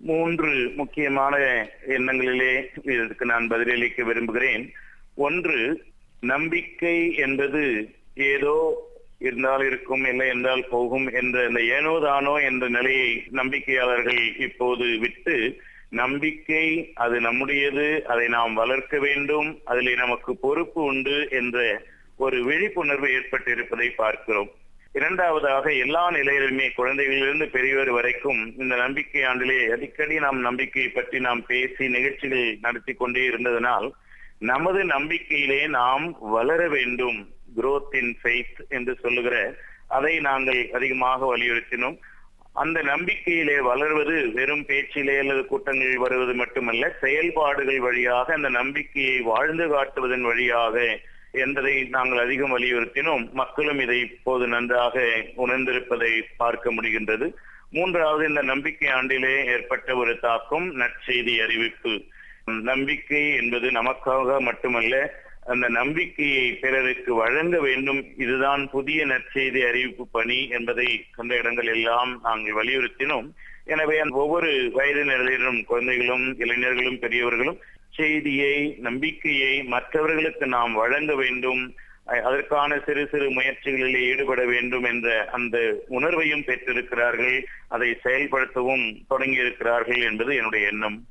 மூன்று முக்கியமான எண்ணங்களிலே இதற்கு நான் பதிலளிக்க விரும்புகிறேன் ஒன்று நம்பிக்கை என்பது ஏதோ இருந்தால் இருக்கும் இல்லை என்றால் போகும் என்ற இந்த ஏனோ தானோ என்ற நிலையை நம்பிக்கையாளர்கள் இப்போது விட்டு நம்பிக்கை அது நம்முடையது அதை நாம் வளர்க்க வேண்டும் அதிலே நமக்கு பொறுப்பு உண்டு என்ற ஒரு விழிப்புணர்வு ஏற்பட்டிருப்பதை பார்க்கிறோம் இரண்டாவதாக எல்லா நிலையிலுமே குழந்தைகளிலிருந்து பெரியவர் வரைக்கும் இந்த நம்பிக்கை ஆண்டிலே அடிக்கடி நாம் நம்பிக்கையை பற்றி நாம் பேசி நிகழ்ச்சிகள் நடத்தி கொண்டே இருந்ததனால் நமது நம்பிக்கையிலே நாம் வளர வேண்டும் growth in faith என்று சொல்லுகிற அதை நாங்கள் அதிகமாக வலியுறுத்தினோம் அந்த நம்பிக்கையிலே வளர்வது வெறும் பேச்சிலே அல்லது கூட்டங்களில் வருவது மட்டுமல்ல செயல்பாடுகள் வழியாக அந்த நம்பிக்கையை வாழ்ந்து காட்டுவதன் வழியாக என்பதை நாங்கள் அதிகம் வலியுறுத்தினோம் மக்களும் இதை இப்போது நன்றாக உணர்ந்திருப்பதை பார்க்க முடிகின்றது மூன்றாவது இந்த நம்பிக்கை ஆண்டிலே ஏற்பட்ட ஒரு தாக்கம் நற்செய்தி அறிவிப்பு நம்பிக்கை என்பது நமக்காக மட்டுமல்ல அந்த நம்பிக்கையை பிறருக்கு வழங்க வேண்டும் இதுதான் புதிய நற்செய்தி அறிவிப்பு பணி என்பதை கண்ட இடங்கள் எல்லாம் நாங்கள் வலியுறுத்தினோம் எனவே ஒவ்வொரு வயது நிலையிலும் குழந்தைகளும் இளைஞர்களும் பெரியவர்களும் செய்தியை நம்பிக்கையை மற்றவர்களுக்கு நாம் வழங்க வேண்டும் அதற்கான சிறு சிறு முயற்சிகளில் ஈடுபட வேண்டும் என்ற அந்த உணர்வையும் பெற்றிருக்கிறார்கள் அதை செயல்படுத்தவும் தொடங்கி இருக்கிறார்கள் என்பது என்னுடைய எண்ணம்